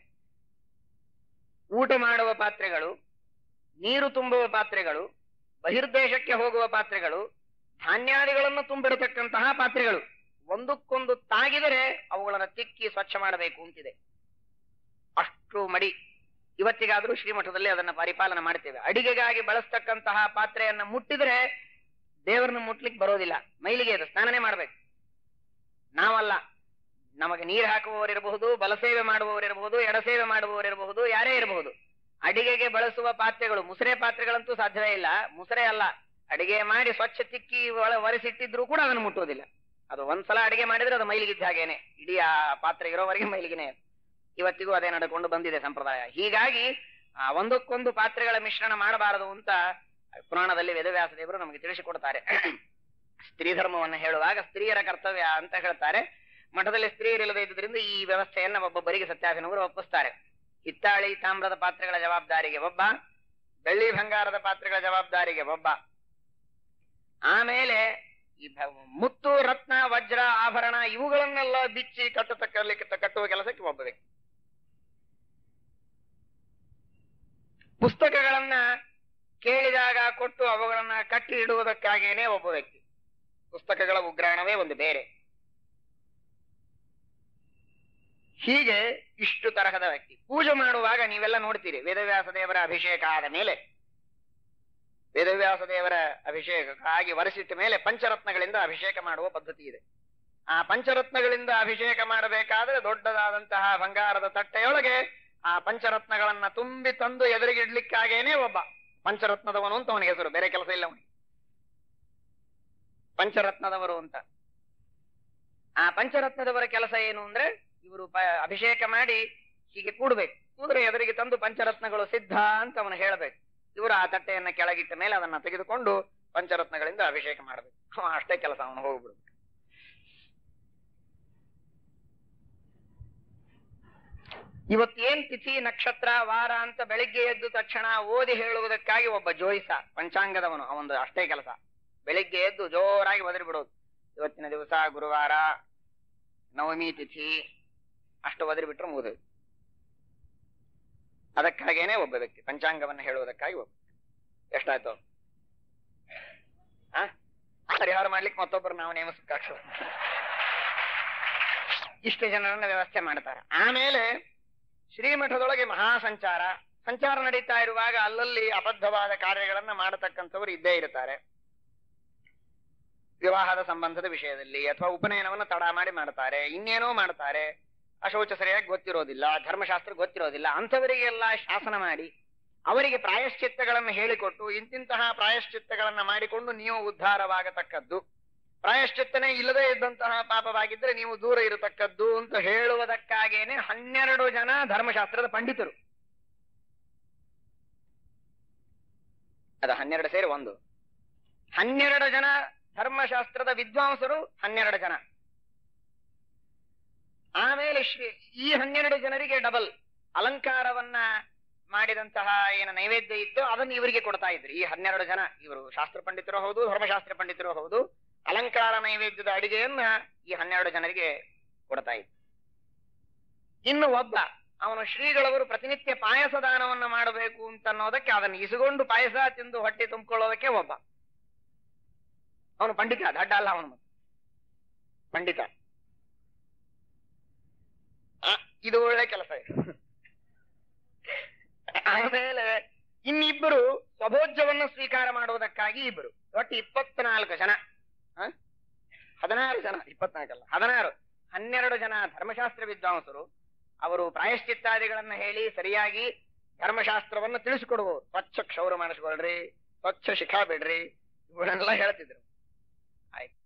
ಊಟ ಮಾಡುವ ಪಾತ್ರೆಗಳು ನೀರು ತುಂಬುವ ಪಾತ್ರೆಗಳು ಬಹಿರ್ದೇಶಕ್ಕೆ ಹೋಗುವ ಪಾತ್ರೆಗಳು ಧಾನ್ಯಾದಿಗಳನ್ನು ತುಂಬಿಡತಕ್ಕಂತಹ ಪಾತ್ರೆಗಳು ಒಂದಕ್ಕೊಂದು ತಾಗಿದರೆ ಅವುಗಳನ್ನು ತಿಕ್ಕಿ ಸ್ವಚ್ಛ ಮಾಡಬೇಕು ಅಂತಿದೆ ಅಷ್ಟು ಮಡಿ ಇವತ್ತಿಗಾದ್ರೂ ಶ್ರೀಮಠದಲ್ಲಿ ಅದನ್ನ ಪರಿಪಾಲನೆ ಮಾಡ್ತೇವೆ ಅಡಿಗೆಗಾಗಿ ಬಳಸ್ತಕ್ಕಂತಹ ಪಾತ್ರೆಯನ್ನ ಮುಟ್ಟಿದ್ರೆ ದೇವರನ್ನ ಮುಟ್ಲಿಕ್ಕೆ ಬರೋದಿಲ್ಲ ಮೈಲಿಗೆ ಅದು ಸ್ನಾನನೆ ಮಾಡ್ಬೇಕು ನಾವಲ್ಲ ನಮಗೆ ನೀರು ಹಾಕುವವರಿರಬಹುದು ಬಲಸೇವೆ ಮಾಡುವವರಿರಬಹುದು ಎಡಸೇವೆ ಮಾಡುವವರಿರಬಹುದು ಯಾರೇ ಇರಬಹುದು ಅಡಿಗೆಗೆ ಬಳಸುವ ಪಾತ್ರೆಗಳು ಮುಸರೆ ಪಾತ್ರೆಗಳಂತೂ ಸಾಧ್ಯವೇ ಇಲ್ಲ ಮುಸರೆ ಅಲ್ಲ ಅಡಿಗೆ ಮಾಡಿ ಸ್ವಚ್ಛ ತಿಕ್ಕಿ ಒಳ ಒರೆಸಿಟ್ಟಿದ್ರು ಕೂಡ ಅದನ್ನು ಮುಟ್ಟುವುದಿಲ್ಲ ಅದು ಒಂದ್ಸಲ ಅಡಿಗೆ ಮಾಡಿದ್ರೆ ಅದು ಮೈಲಿಗಿದ್ದ ಹಾಗೇನೆ ಇಡೀ ಆ ಪಾತ್ರೆ ಇರೋವರೆಗೆ ಮೈಲಿಗೆನೆ ಇವತ್ತಿಗೂ ಅದೇ ನಡ್ಕೊಂಡು ಬಂದಿದೆ ಸಂಪ್ರದಾಯ ಹೀಗಾಗಿ ಆ ಒಂದಕ್ಕೊಂದು ಪಾತ್ರೆಗಳ ಮಿಶ್ರಣ ಮಾಡಬಾರದು ಅಂತ ಪುರಾಣದಲ್ಲಿ ವೇದವ್ಯಾಸ ದೇವರು ನಮಗೆ ತಿಳಿಸಿಕೊಡ್ತಾರೆ ಸ್ತ್ರೀ ಧರ್ಮವನ್ನು ಹೇಳುವಾಗ ಸ್ತ್ರೀಯರ ಕರ್ತವ್ಯ ಅಂತ ಹೇಳ್ತಾರೆ ಮಠದಲ್ಲಿ ಸ್ತ್ರೀಯರಿಲ್ಲದೆ ಇದ್ದುದರಿಂದ ಈ ವ್ಯವಸ್ಥೆಯನ್ನ ಒಬ್ಬೊಬ್ಬರಿಗೆ ಸತ್ಯಾಭಿನವರು ಒಪ್ಪಿಸ್ತಾರೆ ಹಿತ್ತಾಳಿ ತಾಮ್ರದ ಪಾತ್ರೆಗಳ ಜವಾಬ್ದಾರಿಗೆ ಒಬ್ಬ ಬೆಳ್ಳಿ ಬಂಗಾರದ ಪಾತ್ರೆಗಳ ಜವಾಬ್ದಾರಿಗೆ ಒಬ್ಬ ಆಮೇಲೆ ಈ ಭ- ಮುತ್ತು ರತ್ನ ವಜ್ರ ಆಭರಣ ಇವುಗಳನ್ನೆಲ್ಲ ಬಿಚ್ಚಿ ಕಟ್ಟತಕ್ಕಲಿಕ್ಕೆ ಕಟ್ಟುವ ಕೆಲಸಕ್ಕೆ ಒಬ್ಬ ವ್ಯಕ್ತಿ ಪುಸ್ತಕಗಳನ್ನ ಕೇಳಿದಾಗ ಕೊಟ್ಟು ಅವುಗಳನ್ನ ಕಟ್ಟಿ ಇಡುವುದಕ್ಕಾಗೇನೆ ಒಬ್ಬ ವ್ಯಕ್ತಿ ಪುಸ್ತಕಗಳ ಉಗ್ರಾಣವೇ ಒಂದು ಬೇರೆ ಹೀಗೆ ಇಷ್ಟು ತರಹದ ವ್ಯಕ್ತಿ ಪೂಜೆ ಮಾಡುವಾಗ ನೀವೆಲ್ಲ ನೋಡ್ತೀರಿ ವೇದವ್ಯಾಸ ದೇವರ ಅಭಿಷೇಕ ಆದ ಮೇಲೆ ವೇದವ್ಯಾಸ ದೇವರ ಅಭಿಷೇಕಕ್ಕಾಗಿ ವರೆಸಿಟ್ಟ ಮೇಲೆ ಪಂಚರತ್ನಗಳಿಂದ ಅಭಿಷೇಕ ಮಾಡುವ ಪದ್ಧತಿ ಇದೆ ಆ ಪಂಚರತ್ನಗಳಿಂದ ಅಭಿಷೇಕ ಮಾಡಬೇಕಾದ್ರೆ ದೊಡ್ಡದಾದಂತಹ ಬಂಗಾರದ ತಟ್ಟೆಯೊಳಗೆ ಆ ಪಂಚರತ್ನಗಳನ್ನ ತುಂಬಿ ತಂದು ಎದುರಿಗಿಡ್ಲಿಕ್ಕಾಗೇನೆ ಒಬ್ಬ ಪಂಚರತ್ನದವನು ಅಂತ ಅವನಿಗೆ ಹೆಸರು ಬೇರೆ ಕೆಲಸ ಇಲ್ಲ ಅವನಿಗೆ ಪಂಚರತ್ನದವರು ಅಂತ ಆ ಪಂಚರತ್ನದವರ ಕೆಲಸ ಏನು ಅಂದ್ರೆ ಇವರು ಪ- ಅಭಿಷೇಕ ಮಾಡಿ ಹೀಗೆ ಕೂಡ್ಬೇಕು ಕೂದ್ರೆ ಎದುರಿಗೆ ತಂದು ಪಂಚರತ್ನಗಳು ಸಿದ್ಧ ಅಂತ ಅವನು ಹೇಳಬೇಕು ಇವರು ಆ ತಟ್ಟೆಯನ್ನ ಕೆಳಗಿಟ್ಟ ಮೇಲೆ ಅದನ್ನ ತೆಗೆದುಕೊಂಡು ಪಂಚರತ್ನಗಳಿಂದ ಅಭಿಷೇಕ ಮಾಡಬೇಕು ಅವ ಅಷ್ಟೇ ಕೆಲಸ ಅವನು ಹೋಗ್ಬಿಡು ಇವತ್ತೇನ್ ತಿಥಿ ನಕ್ಷತ್ರ ವಾರ ಅಂತ ಬೆಳಿಗ್ಗೆ ಎದ್ದು ತಕ್ಷಣ ಓದಿ ಹೇಳುವುದಕ್ಕಾಗಿ ಒಬ್ಬ ಜೋಯಿಸ ಪಂಚಾಂಗದವನು ಅವನದು ಅಷ್ಟೇ ಕೆಲಸ ಬೆಳಿಗ್ಗೆ ಎದ್ದು ಜೋರಾಗಿ ಒದರಿ ಬಿಡೋದು ಇವತ್ತಿನ ದಿವಸ ಗುರುವಾರ ನವಮಿ ತಿಥಿ ಅಷ್ಟು ಒದರಿ ಬಿಟ್ರೆ ಮುಗಿದು ಅದಕ್ಕಾಗೇನೆ ಒಬ್ಬ ವ್ಯಕ್ತಿ ಪಂಚಾಂಗವನ್ನು ಹೇಳುವುದಕ್ಕಾಗಿ ಒಬ್ಬ ಎಷ್ಟಾಯ್ತು ಆ? ಪರಿಹಾರ ಮಾಡ್ಲಿಕ್ಕೆ ಮತ್ತೊಬ್ಬರು ನಾವು ನೇಮಿಸಕ್ಕಾಗ್ತದೆ ಇಷ್ಟು ಜನರನ್ನ ವ್ಯವಸ್ಥೆ ಮಾಡ್ತಾರೆ ಆಮೇಲೆ ಶ್ರೀಮಠದೊಳಗೆ ಮಹಾ ಸಂಚಾರ ಸಂಚಾರ ನಡೀತಾ ಇರುವಾಗ ಅಲ್ಲಲ್ಲಿ ಅಬದ್ಧವಾದ ಕಾರ್ಯಗಳನ್ನ ಮಾಡತಕ್ಕಂಥವ್ರು ಇದ್ದೇ ಇರ್ತಾರೆ ವಿವಾಹದ ಸಂಬಂಧದ ವಿಷಯದಲ್ಲಿ ಅಥವಾ ಉಪನಯನವನ್ನು ತಡ ಮಾಡಿ ಮಾಡ್ತಾರೆ ಇನ್ನೇನೋ ಮಾಡ್ತಾರೆ ಅಶೌಚ ಸರಿಯಾಗಿ ಗೊತ್ತಿರೋದಿಲ್ಲ ಧರ್ಮಶಾಸ್ತ್ರ ಗೊತ್ತಿರೋದಿಲ್ಲ ಅಂಥವರಿಗೆಲ್ಲ ಶಾಸನ ಮಾಡಿ ಅವರಿಗೆ ಪ್ರಾಯಶ್ಚಿತ್ತಗಳನ್ನು ಹೇಳಿಕೊಟ್ಟು ಇಂತಿಂತಹ ಪ್ರಾಯಶ್ಚಿತ್ತಗಳನ್ನ ಮಾಡಿಕೊಂಡು ನೀವು ಉದ್ಧಾರವಾಗತಕ್ಕದ್ದು ಪ್ರಾಯಶ್ಚಿತ್ತನೇ ಇಲ್ಲದೆ ಇದ್ದಂತಹ ಪಾಪವಾಗಿದ್ರೆ ನೀವು ದೂರ ಇರತಕ್ಕದ್ದು ಅಂತ ಹೇಳುವುದಕ್ಕಾಗೇನೆ ಹನ್ನೆರಡು ಜನ ಧರ್ಮಶಾಸ್ತ್ರದ ಪಂಡಿತರು ಅದ ಹನ್ನೆರಡು ಸೇರಿ ಒಂದು ಹನ್ನೆರಡು ಜನ ಧರ್ಮಶಾಸ್ತ್ರದ ವಿದ್ವಾಂಸರು ಹನ್ನೆರಡು ಜನ ಆಮೇಲೆ ಶ್ರೀ ಈ ಹನ್ನೆರಡು ಜನರಿಗೆ ಡಬಲ್ ಅಲಂಕಾರವನ್ನ ಮಾಡಿದಂತಹ ಏನು ನೈವೇದ್ಯ ಇತ್ತು ಅದನ್ನು ಇವರಿಗೆ ಕೊಡ್ತಾ ಇದ್ರು ಈ ಹನ್ನೆರಡು ಜನ ಇವರು ಶಾಸ್ತ್ರ ಪಂಡಿತರು ಹೌದು ಧರ್ಮಶಾಸ್ತ್ರ ಪಂಡಿತರು ಹೌದು ಅಲಂಕಾರ ನೈವೇದ್ಯದ ಅಡಿಗೆಯನ್ನ ಈ ಹನ್ನೆರಡು ಜನರಿಗೆ ಕೊಡ್ತಾ ಇದ್ರು ಇನ್ನು ಒಬ್ಬ ಅವನು ಶ್ರೀಗಳವರು ಪ್ರತಿನಿತ್ಯ ಪಾಯಸ ದಾನವನ್ನ ಮಾಡಬೇಕು ಅಂತ ಅನ್ನೋದಕ್ಕೆ ಅದನ್ನು ಇಸುಕೊಂಡು ಪಾಯಸ ತಿಂದು ಹೊಟ್ಟೆ ತುಂಬಿಕೊಳ್ಳೋದಕ್ಕೆ ಒಬ್ಬ ಅವನು ಪಂಡಿತ ದಡ್ಡ ಅಲ್ಲ ಅವನು ಪಂಡಿತ ಆ, ಇದು ಒಳ್ಳೆ ಕೆಲಸ ಇದು ಆಮೇಲೆ ಇನ್ನಿಬ್ಬರು ಸ್ವಭೋಜ್ಯವನ್ನು ಸ್ವೀಕಾರ ಮಾಡುವುದಕ್ಕಾಗಿ ಇಬ್ಬರು ಒಟ್ಟು ಇಪ್ಪತ್ನಾಲ್ಕು ಜನ ಹ? ಹದಿನಾರು ಜನ ಇಪ್ಪತ್ನಾಲ್ಕಲ್ಲ ಹದಿನಾರು ಹನ್ನೆರಡು ಜನ ಧರ್ಮಶಾಸ್ತ್ರ ವಿದ್ವಾಂಸರು ಅವರು ಪ್ರಾಯಶ್ಚಿತ್ತಾದಿಗಳನ್ನ ಹೇಳಿ ಸರಿಯಾಗಿ ಧರ್ಮಶಾಸ್ತ್ರವನ್ನು ತಿಳಿಸಿಕೊಡುವರು ಸ್ವಚ್ಛ ಕ್ಷೌರ ಮಾಡಿಸ್ಕೊಳ್ರಿ ಸ್ವಚ್ಛ ಶಿಖಾ ಬಿಡ್ರಿ ಇವುಗಳನ್ನೆಲ್ಲ ಹೇಳ್ತಿದ್ರು ಆಯ್ತು